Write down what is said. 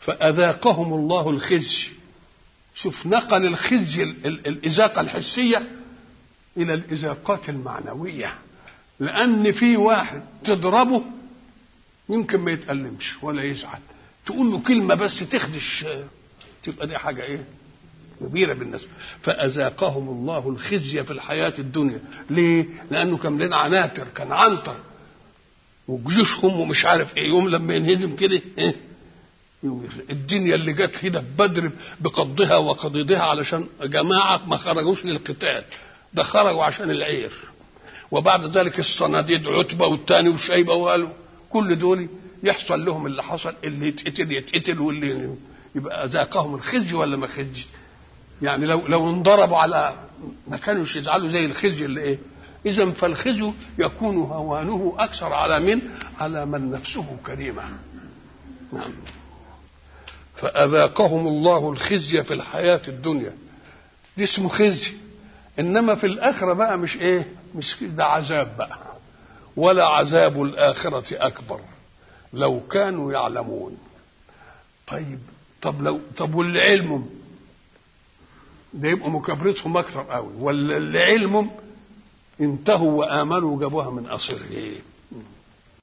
فأذاقهم الله الخزي شوف نقل الخزي ال- ال- الإذاقة الحسية إلى الإذاقات المعنوية لأن في واحد تضربه يمكن ما يتألمش ولا يزعل تقول له كلمة بس تخدش تبقى دي حاجة إيه كبيرة بالنسبة فأذاقهم الله الخزي في الحياة الدنيا ليه؟ لأنه كان لنا عناتر كان عنتر وجيوشهم ومش عارف ايه يوم لما ينهزم كده ايه يوم يخلق. الدنيا اللي جت كده في بدر بقضها وقضيضها علشان جماعة ما خرجوش للقتال ده خرجوا عشان العير وبعد ذلك الصناديد عتبة والتاني وشيبة وقالوا كل دول يحصل لهم اللي حصل اللي يتقتل يتقتل واللي يبقى ذاقهم الخزي ولا ما خزي يعني لو لو انضربوا على ما كانوش يزعلوا زي الخزي اللي ايه اذا فالخزي يكون هوانه اكثر على من على من نفسه كريمه نعم فاذاقهم الله الخزي في الحياه الدنيا دي اسمه خزي انما في الاخره بقى مش ايه مش ده عذاب بقى ولا عذاب الاخره اكبر لو كانوا يعلمون طيب طب لو طب واللي علمهم ده يبقوا مكابرتهم اكثر قوي ولا اللي علمهم انتهوا وامنوا وجابوها من اصله